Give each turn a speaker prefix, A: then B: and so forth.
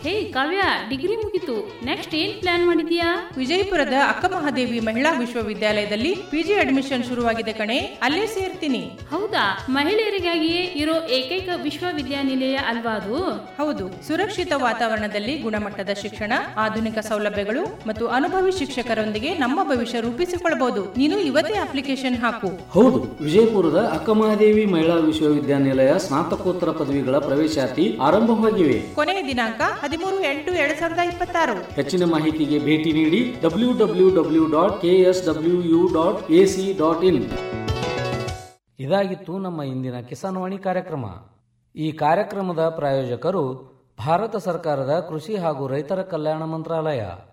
A: ಹೇ Kavya degree ಮುಗೀತು next ಏನ್ plan ಮಾಡಿದ್ಯಾ
B: ವಿಜಯಪುರದ ಅಕ್ಕಮಹಾದೇವಿ ಮಹಿಳಾ ವಿಶ್ವವಿದ್ಯಾಲಯದಲ್ಲಿ ಪಿಜಿ ಅಡ್ಮಿಷನ್ ಶುರುವಾಗಿದೆ ಕಣೆ ಅಲ್ಲೇ ಸೇರ್ತೀನಿ
A: ಹೌದಾ ಮಹಿಳೆಯರಿಗಾಗಿಯೇ ಇರೋ ಏಕೈಕ ವಿಶ್ವವಿದ್ಯಾನಿಲಯ ಅಲ್ವಾ ಅದು
B: ಹೌದು ಸುರಕ್ಷಿತ ವಾತಾವರಣದಲ್ಲಿ ಗುಣಮಟ್ಟದ ಶಿಕ್ಷಣ ಆಧುನಿಕ ಸೌಲಭ್ಯಗಳು ಮತ್ತು ಅನುಭವಿ ಶಿಕ್ಷಕರೊಂದಿಗೆ ನಮ್ಮ ಭವಿಷ್ಯ ರೂಪಿಸಿಕೊಳ್ಳಬಹುದು ನೀನು ಇವತ್ತೇ ಅಪ್ಲಿಕೇಶನ್ ಹಾಕು
C: ಹೌದು ವಿಜಯಪುರದ ಅಕ್ಕಮಹಾದೇವಿ ಮಹಿಳಾ ವಿಶ್ವವಿದ್ಯಾನಿಲಯ ಸ್ನಾತಕೋತ್ತರ ಪದವಿಗಳ ಪ್ರವೇಶಾತಿ ಆರಂಭವಾಗಿವೆ
B: ಕೊನೆಯ ದಿನಾಂಕ ಹದಿಮೂರು ಎಂಟು ಎರಡ್ ಸಾವಿರದ ಇಪ್ಪತ್ತಾರು
C: ಹೆಚ್ಚಿನ ಮಾಹಿತಿಗೆ ಭೇಟಿ ನೀಡಿ W W W dot K S W U dot A C dot in ಇದಾಗಿತ್ತು ನಮ್ಮ ಇಂದಿನ ಕಿಸಾನ್ ವಾಣಿ ಕಾರ್ಯಕ್ರಮ ಈ ಕಾರ್ಯಕ್ರಮದ ಪ್ರಾಯೋಜಕರು ಭಾರತ ಸರ್ಕಾರದ ಕೃಷಿ ಹಾಗೂ ರೈತರ ಕಲ್ಯಾಣ ಮಂತ್ರಾಲಯ